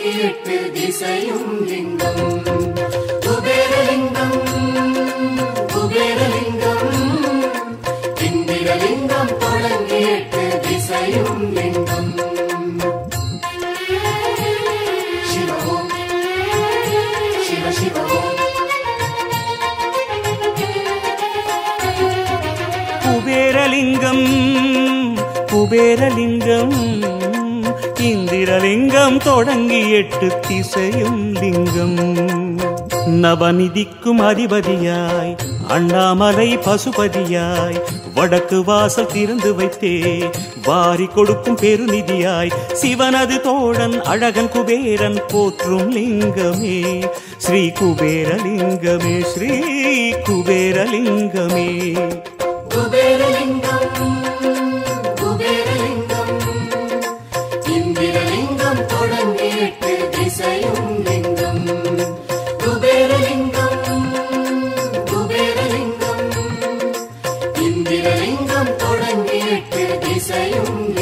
தொடங்கி எட்டு திசையும் லிங்கம் குபேரலிங்கம் குபேரலிங்கம் இந்திரலிங்கம் தொடங்கி எட்டு திசையும் லிங்கம் சிவமோம் சிவ சிவமோம் குபேரலிங்கம் குபேரலிங்கம் இந்திரலிங்கம் தொடங்கி எட்டு திசையும் லிங்கம் நவநிதிக்கும் அதிபதியாய் அண்ணாமலை பசுபதியாய் வடக்கு வாசல் திறந்து வைத்தே வாரி கொடுக்கும் பெருநிதியாய் சிவனது தோழன் அழகன் குபேரன் போற்றும் லிங்கமே ஸ்ரீ குபேரலிங்கமே ஸ்ரீ குபேரலிங்கமே குபேரலிங்கம் குபேரலிங்கம் இந்திரலிங்கம் தொடங்கி எட்டு திசையும் லிங்கம் குபேரலிங்கம் குபேரலிங்கம் இந்திரலிங்கம் தொடங்கி எட்டு திசையும்